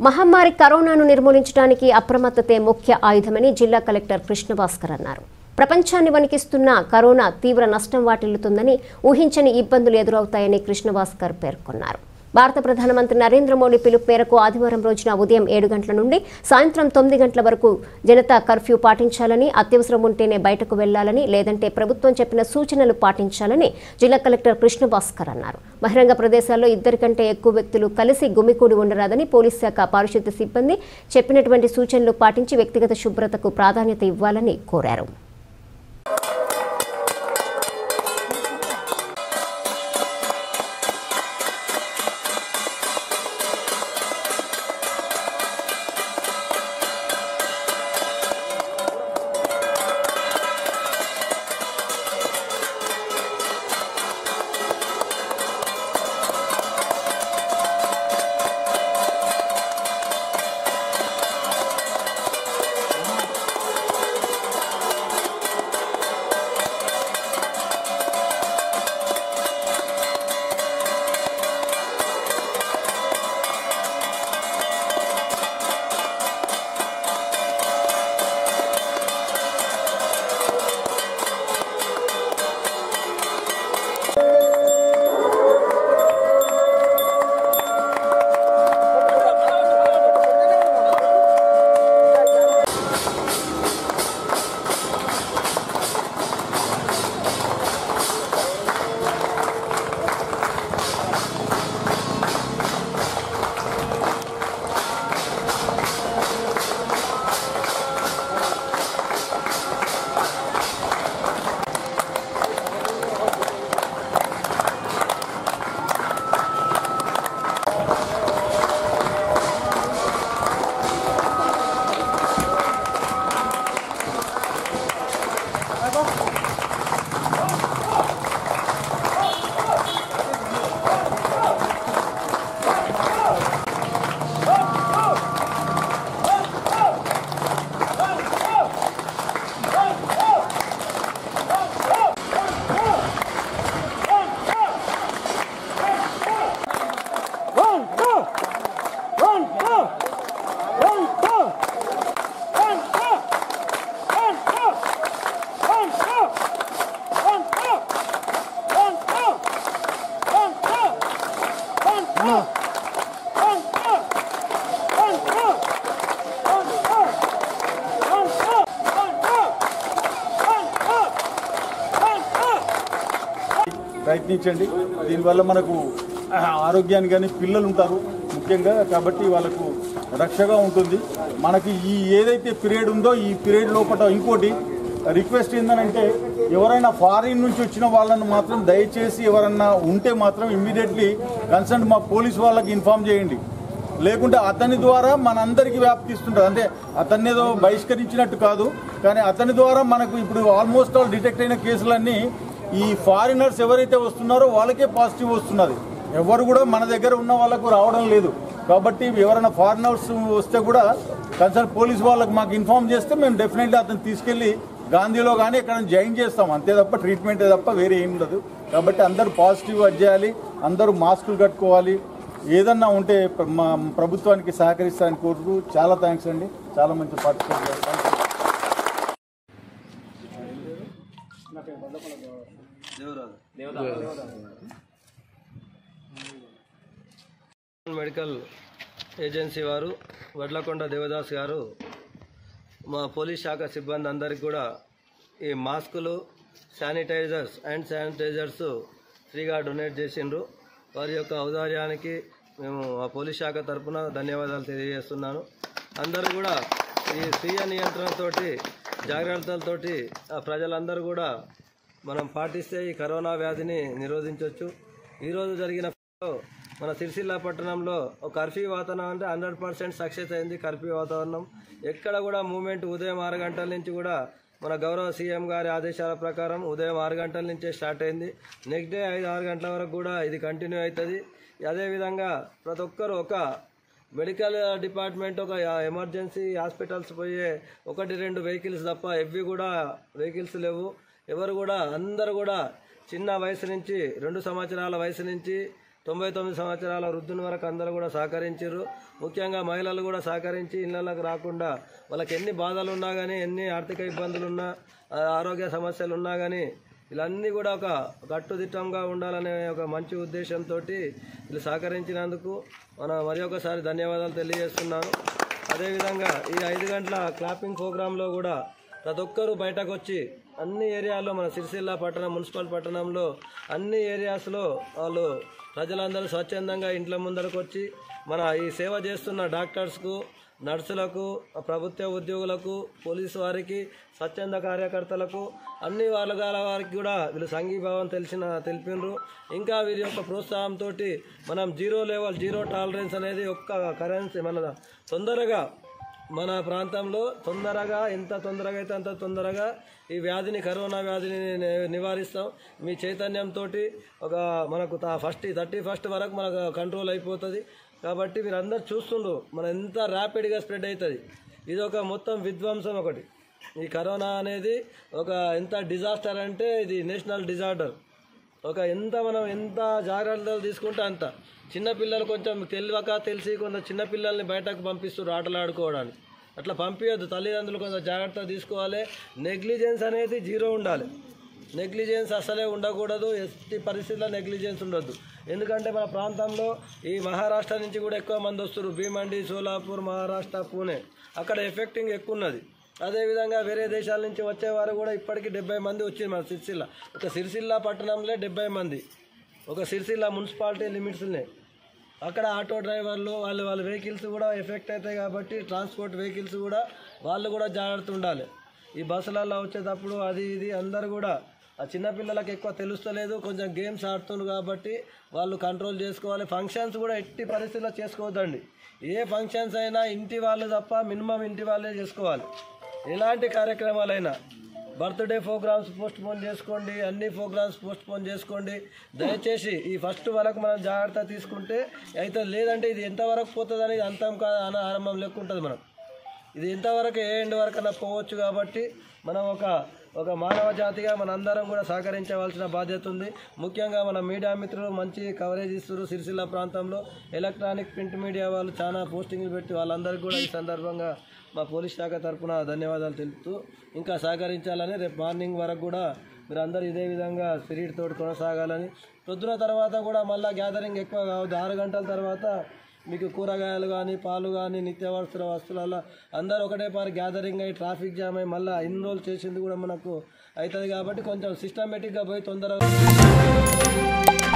మహమ్మారి కరోనాను నిర్మూలించడానికి అప్రమత్తతే ముఖ్య ఆయుధమని జిల్లా కలెక్టర్ కృష్ణభాస్కర్ అన్నారు ప్రపంచాన్ని వణికిస్తున్న కరోనా తీవ్ర నష్టం వాటిల్లుతుందని ఊహించని ఇబ్బందులు ఎదురవుతాయని కృష్ణభాస్కర్ పేర్కొన్నారు భారత ప్రధానమంత్రి నరేంద్ర మోడీ పిలుపు మేరకు ఆదివారం రోజున ఉదయం ఏడు గంటల నుండి సాయంత్రం తొమ్మిది గంటల వరకు జనతా కర్ఫ్యూ పాటించాలని అత్యవసరం ఉంటేనే బయటకు వెళ్లాలని లేదంటే ప్రభుత్వం చెప్పిన సూచనలు పాటించాలని జిల్లా కలెక్టర్ కృష్ణభాస్కర్ అన్నారు బహిరంగ ప్రదేశాల్లో ఇద్దరికంటే ఎక్కువ వ్యక్తులు కలిసి గుమికూడి ఉండరాదని పోలీస్ శాఖ పారిశుద్ధ్య సిబ్బంది చెప్పినటువంటి సూచనలు పాటించి వ్యక్తిగత శుభ్రతకు ప్రాధాన్యత ఇవ్వాలని కోరారు ప్రయత్నించండి దీనివల్ల మనకు ఆరోగ్యాన్ని కానీ పిల్లలు ఉంటారు ముఖ్యంగా కాబట్టి వాళ్ళకు రక్షగా ఉంటుంది మనకి ఈ ఏదైతే పీరియడ్ ఉందో ఈ పీరియడ్ లోపల ఇంకోటి రిక్వెస్ట్ ఏంటంటే ఎవరైనా ఫారిన్ నుంచి వచ్చిన వాళ్ళని మాత్రం దయచేసి ఎవరన్నా ఉంటే మాత్రం ఇమ్మీడియట్లీ కన్సర్న్ మా పోలీస్ వాళ్ళకి ఇన్ఫామ్ చేయండి లేకుంటే అతని ద్వారా మనందరికీ వ్యాప్తిస్తుంటుంది అంటే అతన్ని ఏదో బహిష్కరించినట్టు కాదు కానీ అతని ద్వారా మనకు ఇప్పుడు ఆల్మోస్ట్ ఆల్ డిటెక్ట్ అయిన కేసులన్నీ ఈ ఫారినర్స్ ఎవరైతే వస్తున్నారో వాళ్ళకే పాజిటివ్ వస్తున్నది ఎవరు కూడా మన దగ్గర ఉన్న వాళ్ళకు రావడం లేదు కాబట్టి ఎవరైనా ఫారినర్స్ వస్తే కూడా కన్సర్న్ పోలీస్ వాళ్ళకి మాకు ఇన్ఫార్మ్ చేస్తే మేము డెఫినెట్లీ అతను తీసుకెళ్లి గాంధీలో కానీ ఎక్కడ జాయిన్ చేస్తాం అంతే తప్ప ట్రీట్మెంటే తప్ప వేరే ఏం ఉండదు కాబట్టి అందరూ పాజిటివ్ చేయాలి అందరూ మాస్కులు కట్టుకోవాలి ఏదన్నా ఉంటే ప్ర- మా ప్రభుత్వానికి సహకరిస్తారని కోరుతూ చాలా థ్యాంక్స్ అండి చాలా మంచి పార్టిసిపేట్ చేస్తాను మెడికల్ ఏజెన్సీ వారు వడ్లకొండ దేవదాస్ గారు మా పోలీస్ శాఖ సిబ్బంది అందరికి కూడా ఈ మాస్కులు శానిటైజర్స్ అండ్ శానిటైజర్స్ ఫ్రీగా డొనేట్ చేసిండ్రు వారి యొక్క ఔదార్యానికి మేము ఆ పోలీస్ శాఖ తరపున ధన్యవాదాలు తెలియజేస్తున్నాను అందరూ కూడా ఈ స్వీయ నియంత్రణతోటి జాగ్రత్తలతోటి ఆ ప్రజలందరూ కూడా మనం పాటిస్తే ఈ కరోనా వ్యాధిని నిరోధించవచ్చు ఈరోజు జరిగిన మన సిరిసిల్ల పట్టణంలో ఒక కర్ఫ్యూ వాతావరణం అంటే హండ్రెడ్ పర్సెంట్ సక్సెస్ అయింది కర్ఫ్యూ వాతావరణం ఎక్కడ కూడా మూమెంట్ ఉదయం ఆరు గంటల నుంచి కూడా మన గౌరవ సీఎం గారి ఆదేశాల ప్రకారం ఉదయం ఆరు గంటల నుంచే స్టార్ట్ అయింది నెక్స్ట్ డే ఐదు ఆరు గంటల వరకు కూడా ఇది కంటిన్యూ అవుతుంది అదేవిధంగా ప్రతి ఒక్కరు ఒక మెడికల్ డిపార్ట్మెంట్ ఒక ఎమర్జెన్సీ హాస్పిటల్స్ పోయే ఒకటి రెండు వెహికల్స్ తప్ప ఎవ్వి కూడా వెహికల్స్ లేవు ఎవరు కూడా అందరు కూడా చిన్న వయసు నుంచి రెండు సంవత్సరాల వయసు నుంచి తొంభై తొమ్మిది సంవత్సరాల వృద్ధుని వరకు అందరూ కూడా సహకరించారు ముఖ్యంగా మహిళలు కూడా సహకరించి ఇళ్ళకి రాకుండా వాళ్ళకి ఎన్ని బాధలు ఉన్నా కానీ ఎన్ని ఆర్థిక ఇబ్బందులు ఉన్నా ఆ, ఆరోగ్య సమస్యలు ఉన్నా కానీ వీళ్ళన్నీ కూడా ఒక కట్టుదిట్టంగా ఉండాలనే ఒక మంచి ఉద్దేశంతో వీళ్ళు సహకరించినందుకు మన మరి ఒకసారి ధన్యవాదాలు తెలియజేస్తున్నాను అదేవిధంగా ఈ ఐదు గంటల క్లాపింగ్ ప్రోగ్రాంలో కూడా ప్రతి ఒక్కరూ బయటకు వచ్చి అన్ని ఏరియాల్లో మన సిరిసిల్ల పట్టణం మున్సిపల్ పట్టణంలో అన్ని ఏరియాస్లో వాళ్ళు ప్రజలందరూ స్వచ్ఛందంగా ఇంట్ల ముందరకు వచ్చి మన ఈ సేవ చేస్తున్న డాక్టర్స్కు నర్సులకు ప్రభుత్వ ఉద్యోగులకు పోలీసు వారికి స్వచ్ఛంద కార్యకర్తలకు అన్ని వర్గాల వారికి కూడా వీళ్ళు సంఘీభావం తెలిసిన తెలిపినరు ఇంకా వీరి యొక్క ప్రోత్సాహంతో మనం జీరో లెవెల్ జీరో టాలరెన్స్ అనేది ఒక్క కరెన్సీ మన తొందరగా మన ప్రాంతంలో తొందరగా ఎంత తొందరగా అయితే అంత తొందరగా ఈ వ్యాధిని కరోనా వ్యాధిని ని- నివారిస్తాం మీ చైతన్యంతో ఒక మనకు ఫస్ట్ థర్టీ ఫస్ట్ వరకు మనకు కంట్రోల్ అయిపోతుంది కాబట్టి మీరు అందరు చూస్తుండ్రు మన ఎంత ర్యాపిడ్గా స్ప్రెడ్ అవుతుంది ఇది ఒక మొత్తం విధ్వంసం ఒకటి ఈ కరోనా అనేది ఒక ఎంత డిజాస్టర్ అంటే ఇది నేషనల్ డిజార్డర్ ఒక ఎంత మనం ఎంత జాగ్రత్తలు తీసుకుంటే అంత చిన్నపిల్లలు కొంచెం తెలియక తెలిసి కొంత చిన్నపిల్లల్ని బయటకు పంపిస్తారు ఆటలు ఆడుకోవడానికి అట్లా పంపించద్దు తల్లిదండ్రులు కొంత జాగ్రత్త తీసుకోవాలి నెగ్లిజెన్స్ అనేది జీరో ఉండాలి నెగ్లిజెన్స్ అసలే ఉండకూడదు ఎట్టి పరిస్థితుల్లో నెగ్లిజెన్స్ ఉండొద్దు ఎందుకంటే మన ప్రాంతంలో ఈ మహారాష్ట్ర నుంచి కూడా ఎక్కువ మంది వస్తారు భీమండి సోలాపూర్ మహారాష్ట్ర పూణే అక్కడ ఎఫెక్టింగ్ ఎక్కువ ఉన్నది అదేవిధంగా వేరే దేశాల నుంచి వచ్చేవారు కూడా ఇప్పటికీ డెబ్బై మంది వచ్చింది మన సిరిసిల్ల ఒక సిరిసిల్ల పట్టణంలో డెబ్బై మంది ఒక సిరిసిల్ల మున్సిపాలిటీ లిమిట్స్నే అక్కడ ఆటో డ్రైవర్లు వాళ్ళు వాళ్ళ వెహికల్స్ కూడా ఎఫెక్ట్ అవుతాయి కాబట్టి ట్రాన్స్పోర్ట్ వెహికల్స్ కూడా వాళ్ళు కూడా జాగ్రత్త ఉండాలి ఈ బస్సులలో వచ్చేటప్పుడు అది ఇది అందరు కూడా ఆ చిన్నపిల్లలకు ఎక్కువ తెలుస్తలేదు కొంచెం గేమ్స్ ఆడుతున్నారు కాబట్టి వాళ్ళు కంట్రోల్ చేసుకోవాలి ఫంక్షన్స్ కూడా ఎట్టి పరిస్థితుల్లో చేసుకోవద్దండి ఏ ఫంక్షన్స్ అయినా ఇంటి వాళ్ళు తప్ప మినిమం ఇంటి వాళ్ళే చేసుకోవాలి ఎలాంటి కార్యక్రమాలైనా బర్త్డే ప్రోగ్రామ్స్ పోస్ట్ పోన్ చేసుకోండి అన్ని ప్రోగ్రామ్స్ పోస్ట్ పోన్ చేసుకోండి దయచేసి ఈ ఫస్ట్ వరకు మనం జాగ్రత్త తీసుకుంటే అయితే లేదంటే ఇది ఎంతవరకు పోతుంది అనేది అంతం కాదు అన ఆరంభం లెక్క ఉంటుంది మనం ఇది ఎంతవరకు ఏ ఎండ్ వరకు అన్నా పోవచ్చు కాబట్టి మనం ఒక ఒక మానవ జాతిగా మనందరం కూడా సహకరించవలసిన బాధ్యత ఉంది ముఖ్యంగా మన మీడియా మిత్రులు మంచి కవరేజ్ ఇస్తారు సిరిసిల్ల ప్రాంతంలో ఎలక్ట్రానిక్ ప్రింట్ మీడియా వాళ్ళు చాలా పోస్టింగ్లు పెట్టి వాళ్ళందరికీ కూడా ఈ సందర్భంగా మా పోలీస్ శాఖ తరఫున ధన్యవాదాలు తెలుపుతూ ఇంకా సహకరించాలని రేపు మార్నింగ్ వరకు కూడా మీరు అందరూ ఇదే విధంగా స్పిరిట్ తోటి కొనసాగాలని పొద్దున తర్వాత కూడా మళ్ళీ గ్యాదరింగ్ ఎక్కువ కావద్దు ఆరు గంటల తర్వాత మీకు కూరగాయలు కానీ పాలు కానీ నిత్యావసర వస్తువులలో అందరూ ఒకటే పారి గ్యాదరింగ్ అయ్యి ట్రాఫిక్ జామ్ అయ్యి మళ్ళీ ఇన్ని రోజులు చేసింది కూడా మనకు అవుతుంది కాబట్టి కొంచెం సిస్టమేటిక్గా పోయి తొందరగా